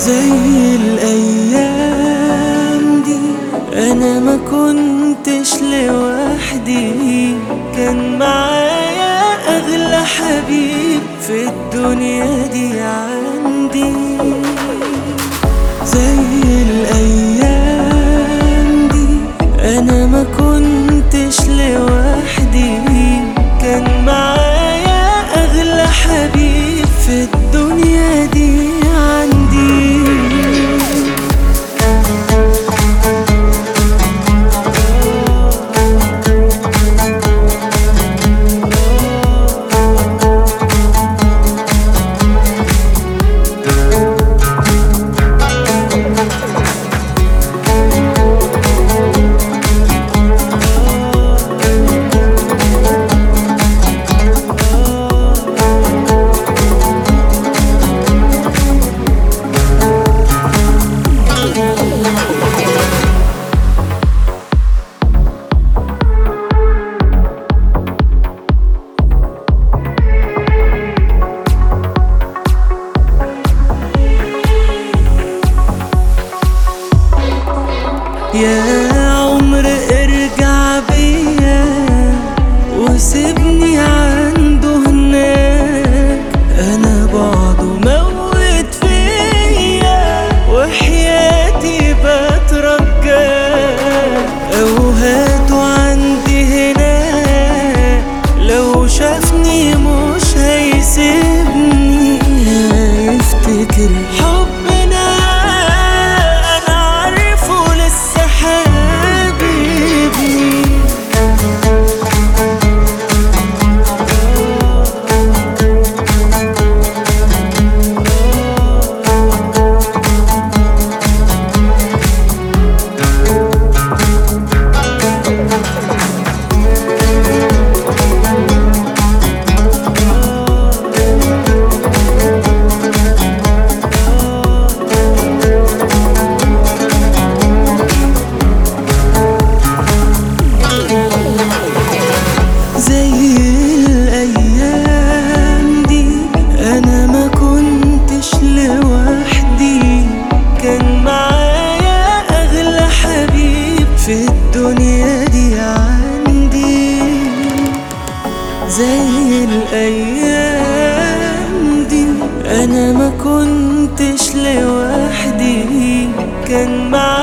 زي الأيام دي أنا ما كنتش لوحدي كان معايا أغلى حبيب في الدنيا دي عندي زي الأيام دي أنا ما كنتش لوحدي كان معايا أغلى حبيب في الدنيا دي عندي يا عمر ارجع بيا وسيبني عنده هناك انا بعده موت فيا وحياتي بترجاك او هاته عندي هناك لو شافني مش هيسيبني هيفتكر حبنا انا عارفه لسه حبيبي زي الأيام دي أنا ما كنتش لوحدي كان معايا أغلى حبيب في الدنيا دي عندي زي الأيام دي أنا ما كنتش لوحدي كان معايا